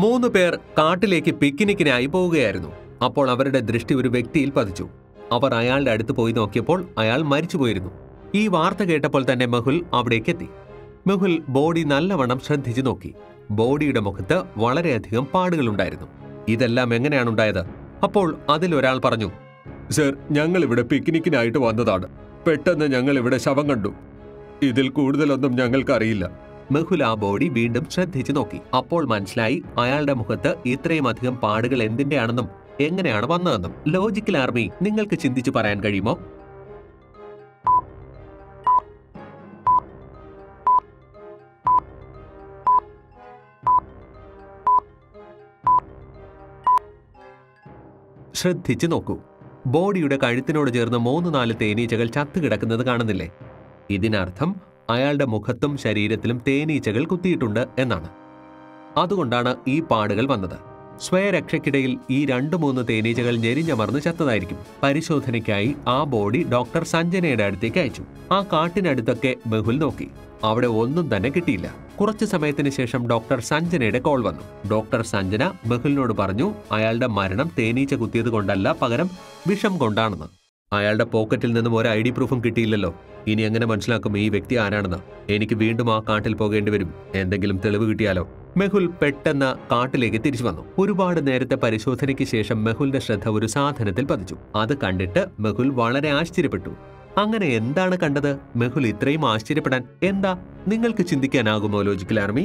മൂന്ന് പേർ കാട്ടിലേക്ക് പിക്നിക്കിനായി പോവുകയായിരുന്നു അപ്പോൾ അവരുടെ ദൃഷ്ടി ഒരു വ്യക്തിയിൽ പതിച്ചു അവർ അയാളുടെ അടുത്ത് പോയി നോക്കിയപ്പോൾ അയാൾ മരിച്ചുപോയിരുന്നു ഈ വാർത്ത കേട്ടപ്പോൾ തന്നെ മെഹുൽ അവിടേക്കെത്തി മെഹുൽ ബോഡി നല്ലവണ്ണം ശ്രദ്ധിച്ചു നോക്കി ബോഡിയുടെ മുഖത്ത് വളരെയധികം പാടുകളുണ്ടായിരുന്നു ഇതെല്ലാം എങ്ങനെയാണ് ഉണ്ടായത് അപ്പോൾ അതിലൊരാൾ പറഞ്ഞു സർ ഞങ്ങൾ ഇവിടെ പിക്നിക്കിനായിട്ട് വന്നതാണ് പെട്ടെന്ന് ഞങ്ങൾ ഇവിടെ ശവം കണ്ടു ഇതിൽ കൂടുതലൊന്നും ഞങ്ങൾക്കറിയില്ല മെഹുൽ ആ ബോഡി വീണ്ടും ശ്രദ്ധിച്ചു നോക്കി അപ്പോൾ മനസ്സിലായി അയാളുടെ മുഖത്ത് ഇത്രയും അധികം പാടുകൾ എന്തിന്റെയാണെന്നും എങ്ങനെയാണ് വന്നതെന്നും ലോജിക്കൽ ആർമി നിങ്ങൾക്ക് ചിന്തിച്ചു പറയാൻ കഴിയുമോ ശ്രദ്ധിച്ചു നോക്കൂ ബോഡിയുടെ കഴുത്തിനോട് ചേർന്ന് മൂന്ന് നാല് തേനീച്ചകൾ ചത്തുകിടക്കുന്നത് കാണുന്നില്ലേ ഇതിനർത്ഥം അയാളുടെ മുഖത്തും ശരീരത്തിലും തേനീച്ചകൾ കുത്തിയിട്ടുണ്ട് എന്നാണ് അതുകൊണ്ടാണ് ഈ പാടുകൾ വന്നത് സ്വയരക്ഷയ്ക്കിടയിൽ ഈ രണ്ട് മൂന്ന് തേനീച്ചകൾ ഞെരിഞ്ഞമർന്ന് ചത്തതായിരിക്കും പരിശോധനയ്ക്കായി ആ ബോഡി ഡോക്ടർ സഞ്ജനയുടെ അടുത്തേക്ക് അയച്ചു ആ കാട്ടിനടുത്തൊക്കെ മെഹുൽ നോക്കി അവിടെ ഒന്നും തന്നെ കിട്ടിയില്ല കുറച്ചു സമയത്തിന് ശേഷം ഡോക്ടർ സഞ്ജനയുടെ കോൾ വന്നു ഡോക്ടർ സഞ്ജന മെഹുലിനോട് പറഞ്ഞു അയാളുടെ മരണം തേനീച്ച കുത്തിയത് കൊണ്ടല്ല പകരം വിഷം കൊണ്ടാണെന്ന് അയാളുടെ പോക്കറ്റിൽ നിന്നും ഒരു ഐ ഡി പ്രൂഫും കിട്ടിയില്ലല്ലോ ഇനി എങ്ങനെ മനസ്സിലാക്കും ഈ വ്യക്തി ആരാണെന്ന് എനിക്ക് വീണ്ടും ആ കാട്ടിൽ പോകേണ്ടി വരും എന്തെങ്കിലും തെളിവ് കിട്ടിയാലോ മെഹുൽ പെട്ടെന്ന് കാട്ടിലേക്ക് തിരിച്ചു വന്നു ഒരുപാട് നേരത്തെ പരിശോധനയ്ക്ക് ശേഷം മെഹുലിന്റെ ശ്രദ്ധ ഒരു സാധനത്തിൽ പതിച്ചു അത് കണ്ടിട്ട് മെഹുൽ വളരെ ആശ്ചര്യപ്പെട്ടു അങ്ങനെ എന്താണ് കണ്ടത് മെഹുൽ ഇത്രയും ആശ്ചര്യപ്പെടാൻ എന്താ നിങ്ങൾക്ക് ചിന്തിക്കാനാകുമോ ലോജിക്കൽ ആർമി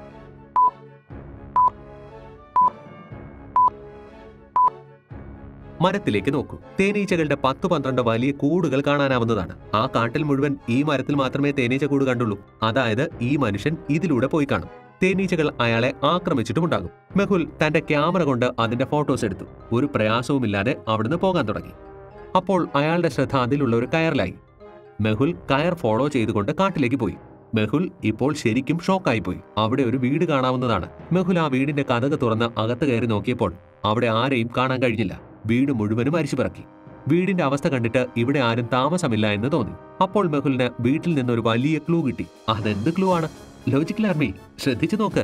മരത്തിലേക്ക് നോക്കൂ തേനീച്ചകളുടെ പത്ത് പന്ത്രണ്ട് വലിയ കൂടുകൾ കാണാനാവുന്നതാണ് ആ കാട്ടിൽ മുഴുവൻ ഈ മരത്തിൽ മാത്രമേ തേനീച്ച കൂട് കണ്ടുള്ളൂ അതായത് ഈ മനുഷ്യൻ ഇതിലൂടെ പോയി കാണും തേനീച്ചകൾ അയാളെ ആക്രമിച്ചിട്ടുമുണ്ടാകും മെഹുൽ തന്റെ ക്യാമറ കൊണ്ട് അതിന്റെ ഫോട്ടോസ് എടുത്തു ഒരു പ്രയാസവുമില്ലാതെ അവിടുന്ന് പോകാൻ തുടങ്ങി അപ്പോൾ അയാളുടെ ശ്രദ്ധ അതിലുള്ള ഒരു കയറിലായി മെഹുൽ കയർ ഫോളോ ചെയ്തുകൊണ്ട് കാട്ടിലേക്ക് പോയി മെഹുൽ ഇപ്പോൾ ശരിക്കും ഷോക്കായി പോയി അവിടെ ഒരു വീട് കാണാവുന്നതാണ് മെഹുൽ ആ വീടിന്റെ കഥക് തുറന്ന് അകത്ത് കയറി നോക്കിയപ്പോൾ അവിടെ ആരെയും കാണാൻ കഴിഞ്ഞില്ല വീട് മുഴുവനും അരിച്ചു പിറക്കി വീടിന്റെ അവസ്ഥ കണ്ടിട്ട് ഇവിടെ ആരും താമസമില്ല എന്ന് തോന്നി അപ്പോൾ മെഹുലിന് വീട്ടിൽ നിന്ന് ഒരു വലിയ ക്ലൂ കിട്ടി അതെന്ത് ക്ലൂ ആണ് ലോജിക്കൽ ആർമി ശ്രദ്ധിച്ചു നോക്ക്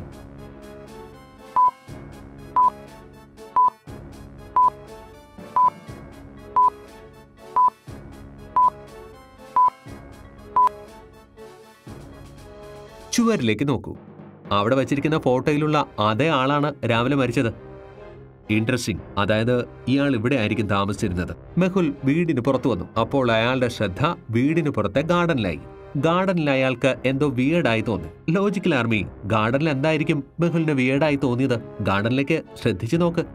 ചുവരിലേക്ക് നോക്കൂ അവിടെ വച്ചിരിക്കുന്ന ഫോട്ടോയിലുള്ള അതേ ആളാണ് രാവിലെ മരിച്ചത് ഇൻട്രസ്റ്റിംഗ് അതായത് ഇയാൾ ഇവിടെ ആയിരിക്കും താമസിച്ചിരുന്നത് മെഹുൽ വീടിന് പുറത്തു വന്നു അപ്പോൾ അയാളുടെ ശ്രദ്ധ വീടിന് പുറത്തെ ഗാർഡനിലായി ഗാർഡനിൽ അയാൾക്ക് എന്തോ വിയേഡായി തോന്നി ലോജിക്കൽ ആർമി ഗാർഡനിൽ എന്തായിരിക്കും മെഹുലിന് വിയേഡായി തോന്നിയത് ഗാർഡനിലേക്ക് ശ്രദ്ധിച്ചു നോക്ക്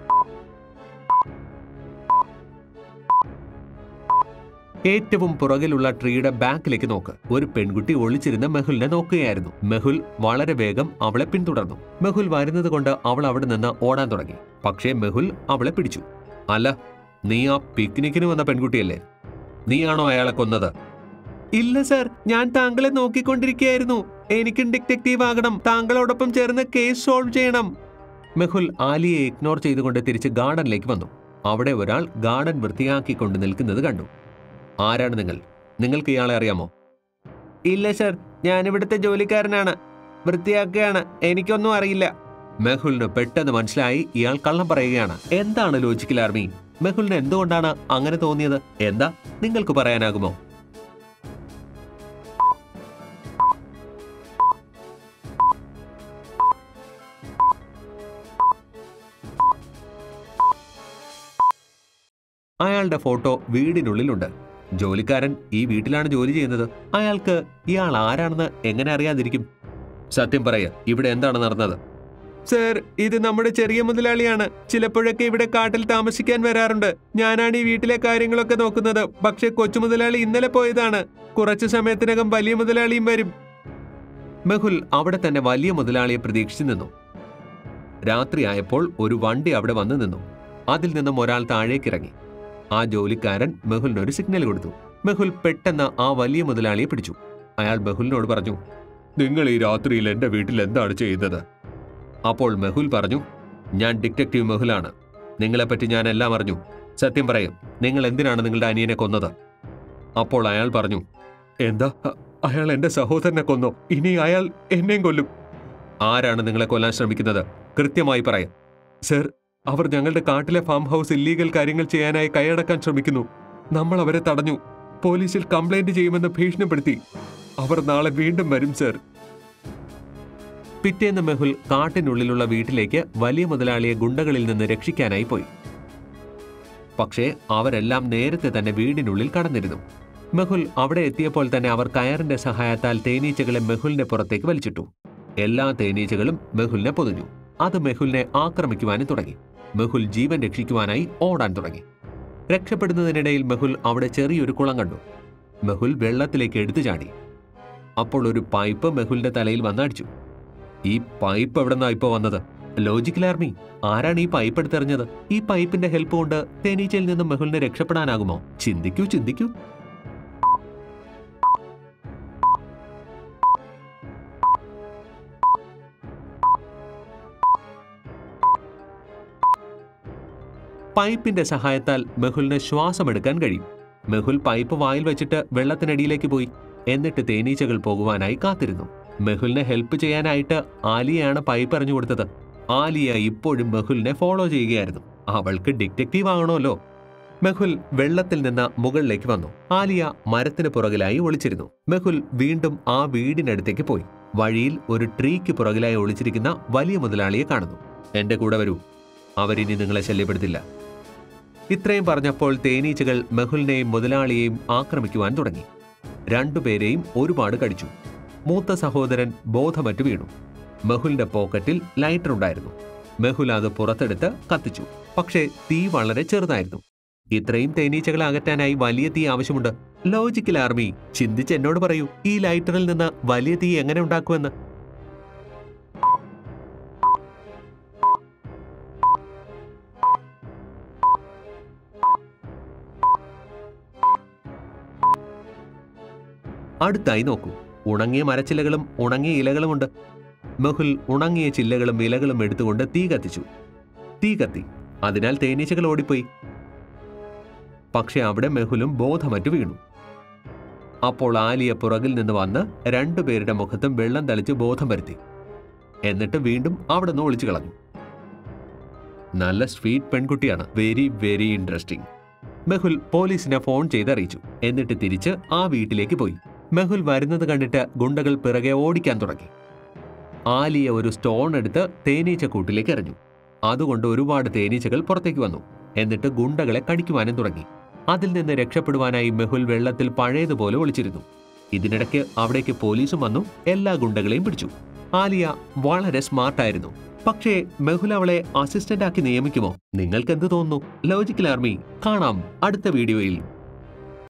ഏറ്റവും പുറകിലുള്ള ട്രീയുടെ ബാക്കിലേക്ക് നോക്ക് ഒരു പെൺകുട്ടി ഒളിച്ചിരുന്ന് മെഹുലിനെ നോക്കുകയായിരുന്നു മെഹുൽ വളരെ വേഗം അവളെ പിന്തുടർന്നു മെഹുൽ വരുന്നത് കൊണ്ട് അവൾ അവിടെ നിന്ന് ഓടാൻ തുടങ്ങി പക്ഷേ മെഹുൽ അവളെ പിടിച്ചു അല്ല നീ ആ പിക്നിക്കിന് വന്ന പെൺകുട്ടിയല്ലേ നീയാണോ അയാളെ കൊന്നത് ഇല്ല സർ ഞാൻ താങ്കളെ നോക്കിക്കൊണ്ടിരിക്കുകയായിരുന്നു എനിക്കും ഡിറ്റക്റ്റീവ് ആകണം താങ്കളോടൊപ്പം ചേർന്ന് കേസ് സോൾവ് ചെയ്യണം മെഹുൽ ആലിയെ ഇഗ്നോർ ചെയ്തുകൊണ്ട് തിരിച്ച് ഗാർഡനിലേക്ക് വന്നു അവിടെ ഒരാൾ ഗാർഡൻ വൃത്തിയാക്കിക്കൊണ്ട് നിൽക്കുന്നത് കണ്ടു ആരാണ് നിങ്ങൾ നിങ്ങൾക്ക് ഇയാളെ അറിയാമോ ഇല്ല സർ ഞാനിവിടുത്തെ ജോലിക്കാരനാണ് വൃത്തിയാക്കുകയാണ് എനിക്കൊന്നും അറിയില്ല മെഹുലിന് പെട്ടെന്ന് മനസ്സിലായി ഇയാൾ കള്ളം പറയുകയാണ് എന്താണ് ലോജിക്കൽ ആർമി മെഹുലിന് എന്തുകൊണ്ടാണ് അങ്ങനെ തോന്നിയത് എന്താ നിങ്ങൾക്ക് പറയാനാകുമോ അയാളുടെ ഫോട്ടോ വീടിനുള്ളിലുണ്ട് ജോലിക്കാരൻ ഈ വീട്ടിലാണ് ജോലി ചെയ്യുന്നത് അയാൾക്ക് ഇയാൾ ആരാണെന്ന് എങ്ങനെ അറിയാതിരിക്കും സത്യം പറയ ഇവിടെ എന്താണ് നടന്നത് സർ ഇത് നമ്മുടെ ചെറിയ മുതലാളിയാണ് ചിലപ്പോഴൊക്കെ ഇവിടെ കാട്ടിൽ താമസിക്കാൻ വരാറുണ്ട് ഞാനാണ് ഈ വീട്ടിലെ കാര്യങ്ങളൊക്കെ നോക്കുന്നത് പക്ഷെ കൊച്ചു മുതലാളി ഇന്നലെ പോയതാണ് കുറച്ചു സമയത്തിനകം വലിയ മുതലാളിയും വരും മെഹുൽ അവിടെ തന്നെ വലിയ മുതലാളിയെ പ്രതീക്ഷിച്ചു നിന്നു രാത്രിയായപ്പോൾ ഒരു വണ്ടി അവിടെ വന്നു നിന്നു അതിൽ നിന്നും ഒരാൾ താഴേക്കിറങ്ങി ആ ജോലിക്കാരൻ മെഹുലിന് ഒരു സിഗ്നൽ കൊടുത്തു മെഹുൽ പെട്ടെന്ന് ആ വലിയ മുതലാളിയെ പിടിച്ചു അയാൾ മെഹുലിനോട് പറഞ്ഞു നിങ്ങൾ ഈ രാത്രിയിൽ എന്റെ വീട്ടിൽ എന്താണ് ചെയ്യുന്നത് അപ്പോൾ മെഹുൽ പറഞ്ഞു ഞാൻ ഡിറ്റക്റ്റീവ് മെഹുലാണ് നിങ്ങളെപ്പറ്റി ഞാൻ എല്ലാം അറിഞ്ഞു സത്യം പറയും നിങ്ങൾ എന്തിനാണ് നിങ്ങളുടെ അനിയനെ കൊന്നത് അപ്പോൾ അയാൾ പറഞ്ഞു എന്താ അ- അയാൾ എന്റെ സഹോദരനെ കൊന്നു ഇനി അയാൾ എന്നെയും കൊല്ലും ആരാണ് നിങ്ങളെ കൊല്ലാൻ ശ്രമിക്കുന്നത് കൃത്യമായി പറയാം സർ അവർ ഞങ്ങളുടെ കാട്ടിലെ ഫാം ഹൗസ് ഇല്ലീഗൽ കാര്യങ്ങൾ ചെയ്യാനായി കൈയടക്കാൻ ശ്രമിക്കുന്നു നമ്മൾ അവരെ തടഞ്ഞു പോലീസിൽ കംപ്ലൈന്റ് ചെയ്യുമെന്ന് ഭീഷണിപ്പെടുത്തി അവർ നാളെ വീണ്ടും വരും സർ പിറ്റേന്ന് മെഹുൽ കാട്ടിനുള്ളിലുള്ള വീട്ടിലേക്ക് വലിയ മുതലാളിയെ ഗുണ്ടകളിൽ നിന്ന് രക്ഷിക്കാനായി പോയി പക്ഷേ അവരെല്ലാം നേരത്തെ തന്നെ വീടിനുള്ളിൽ കടന്നിരുന്നു മെഹുൽ അവിടെ എത്തിയപ്പോൾ തന്നെ അവർ കയറിന്റെ സഹായത്താൽ തേനീച്ചകളെ മെഹുലിന്റെ പുറത്തേക്ക് വലിച്ചിട്ടു എല്ലാ തേനീച്ചകളും മെഹുലിനെ പൊതിഞ്ഞു അത് മെഹുലിനെ ആക്രമിക്കുവാനും തുടങ്ങി മെഹുൽ ജീവൻ രക്ഷിക്കുവാനായി ഓടാൻ തുടങ്ങി രക്ഷപ്പെടുന്നതിനിടയിൽ മെഹുൽ അവിടെ ചെറിയൊരു കുളം കണ്ടു മെഹുൽ വെള്ളത്തിലേക്ക് എടുത്തു ചാടി അപ്പോൾ ഒരു പൈപ്പ് മെഹുലിന്റെ തലയിൽ വന്നടിച്ചു ഈ പൈപ്പ് എവിടെന്നാ ഇപ്പോ വന്നത് ലോജിക്കൽ ആർമി ആരാണ് ഈ പൈപ്പ് എടുത്തെറിഞ്ഞത് ഈ പൈപ്പിന്റെ ഹെൽപ്പ് കൊണ്ട് തേനീച്ചയിൽ നിന്നും മെഹുലിനെ രക്ഷപ്പെടാനാകുമോ ചിന്തിക്കൂ ചിന്തിക്കൂ പൈപ്പിന്റെ സഹായത്താൽ മെഹുലിന് ശ്വാസമെടുക്കാൻ കഴിയും മെഹുൽ പൈപ്പ് വായിൽ വെച്ചിട്ട് വെള്ളത്തിനടിയിലേക്ക് പോയി എന്നിട്ട് തേനീച്ചകൾ പോകുവാനായി കാത്തിരുന്നു മെഹുലിനെ ഹെൽപ്പ് ചെയ്യാനായിട്ട് ആലിയയാണ് പൈപ്പ് എറിഞ്ഞു കൊടുത്തത് ആലിയ ഇപ്പോഴും മെഹുലിനെ ഫോളോ ചെയ്യുകയായിരുന്നു അവൾക്ക് ഡിറ്റക്റ്റീവ് ആകണമല്ലോ മെഹുൽ വെള്ളത്തിൽ നിന്ന് മുകളിലേക്ക് വന്നു ആലിയ മരത്തിന് പുറകിലായി ഒളിച്ചിരുന്നു മെഹുൽ വീണ്ടും ആ വീടിനടുത്തേക്ക് പോയി വഴിയിൽ ഒരു ട്രീക്ക് പുറകിലായി ഒളിച്ചിരിക്കുന്ന വലിയ മുതലാളിയെ കാണുന്നു എന്റെ കൂടെ വരൂ അവരിനി നിങ്ങളെ ശല്യപ്പെടുത്തില്ല ഇത്രയും പറഞ്ഞപ്പോൾ തേനീച്ചകൾ മെഹുലിനെയും മുതലാളിയെയും ആക്രമിക്കുവാൻ തുടങ്ങി രണ്ടുപേരെയും ഒരുപാട് കടിച്ചു മൂത്ത സഹോദരൻ ബോധമറ്റു വീണു മെഹുലിന്റെ പോക്കറ്റിൽ ലൈറ്റർ ഉണ്ടായിരുന്നു മെഹുൽ അത് പുറത്തെടുത്ത് കത്തിച്ചു പക്ഷേ തീ വളരെ ചെറുതായിരുന്നു ഇത്രയും തേനീച്ചകളെ അകറ്റാനായി വലിയ തീ ആവശ്യമുണ്ട് ലോജിക്കൽ ആർമി ചിന്തിച്ച് എന്നോട് പറയൂ ഈ ലൈറ്ററിൽ നിന്ന് വലിയ തീ എങ്ങനെ ഉണ്ടാക്കുമെന്ന് അടുത്തായി നോക്കൂ ഉണങ്ങിയ മരച്ചില്ലകളും ഉണങ്ങിയ ഇലകളുമുണ്ട് മെഹുൽ ഉണങ്ങിയ ചില്ലകളും ഇലകളും എടുത്തുകൊണ്ട് തീ കത്തിച്ചു തീ കത്തി അതിനാൽ തേനീച്ചകൾ ഓടിപ്പോയി പക്ഷെ അവിടെ മെഹുലും ബോധമറ്റു വീണു അപ്പോൾ ആലിയ പുറകിൽ നിന്ന് വന്ന് രണ്ടുപേരുടെ മുഖത്തും വെള്ളം തളിച്ച് ബോധം വരുത്തി എന്നിട്ട് വീണ്ടും അവിടെ നിന്ന് ഒളിച്ചു കളഞ്ഞു നല്ല സ്വീറ്റ് പെൺകുട്ടിയാണ് വെരി വെരി ഇൻട്രസ്റ്റിംഗ് മെഹുൽ പോലീസിനെ ഫോൺ ചെയ്ത് അറിയിച്ചു എന്നിട്ട് തിരിച്ച് ആ വീട്ടിലേക്ക് പോയി മെഹുൽ വരുന്നത് കണ്ടിട്ട് ഗുണ്ടകൾ പിറകെ ഓടിക്കാൻ തുടങ്ങി ആലിയ ഒരു സ്റ്റോൺ എടുത്ത് തേനീച്ച കൂട്ടിലേക്ക് എറിഞ്ഞു അതുകൊണ്ട് ഒരുപാട് തേനീച്ചകൾ പുറത്തേക്ക് വന്നു എന്നിട്ട് ഗുണ്ടകളെ കടിക്കുവാനും തുടങ്ങി അതിൽ നിന്ന് രക്ഷപ്പെടുവാനായി മെഹുൽ വെള്ളത്തിൽ പഴയതുപോലെ ഒളിച്ചിരുന്നു ഇതിനിടയ്ക്ക് അവിടേക്ക് പോലീസും വന്നു എല്ലാ ഗുണ്ടകളെയും പിടിച്ചു ആലിയ വളരെ സ്മാർട്ടായിരുന്നു പക്ഷേ മെഹുൽ അവളെ അസിസ്റ്റന്റ് ആക്കി നിയമിക്കുമോ നിങ്ങൾക്ക് എന്ത് തോന്നുന്നു ലോജിക്കൽ ആർമി കാണാം അടുത്ത വീഡിയോയിൽ